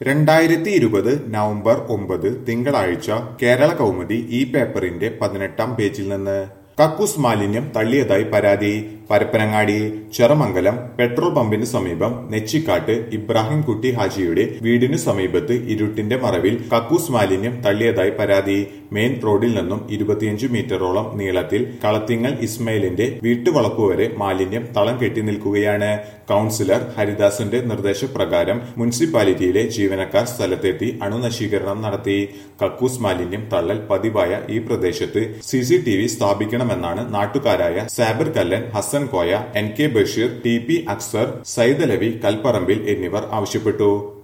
രണ്ടായിരത്തി ഇരുപത് നവംബർ ഒമ്പത് തിങ്കളാഴ്ച കേരള കൗമുദി ഈ പേപ്പറിന്റെ പതിനെട്ടാം പേജിൽ നിന്ന് കക്കൂസ് മാലിന്യം തള്ളിയതായി പരാതി പരപ്പനങ്ങാടി ചെറമംഗലം പെട്രോൾ പമ്പിന് സമീപം നെച്ചിക്കാട്ട് ഇബ്രാഹിം കുട്ടി ഹാജിയുടെ വീടിനു സമീപത്ത് ഇരുട്ടിന്റെ മറവിൽ കക്കൂസ് മാലിന്യം തള്ളിയതായി പരാതി മെയിൻ റോഡിൽ നിന്നും ഇരുപത്തിയഞ്ച് മീറ്ററോളം നീളത്തിൽ കളത്തിങ്ങൽ ഇസ്മയിലിന്റെ വീട്ടുവളപ്പ് വരെ മാലിന്യം തളം കെട്ടി നിൽക്കുകയാണ് കൌൺസിലർ ഹരിദാസന്റെ നിർദ്ദേശപ്രകാരം മുനിസിപ്പാലിറ്റിയിലെ ജീവനക്കാർ സ്ഥലത്തെത്തി അണുനശീകരണം നടത്തി കക്കൂസ് മാലിന്യം തള്ളൽ പതിവായ ഈ പ്രദേശത്ത് സി സി ടി വി സ്ഥാപിക്കണമെന്നാണ് നാട്ടുകാരായ Sabir Kallan Hasan Koya N K Basheer T P Aksar Saidalavi Kalparambil എന്നിവർ ആവശ്യപ്പെട്ടു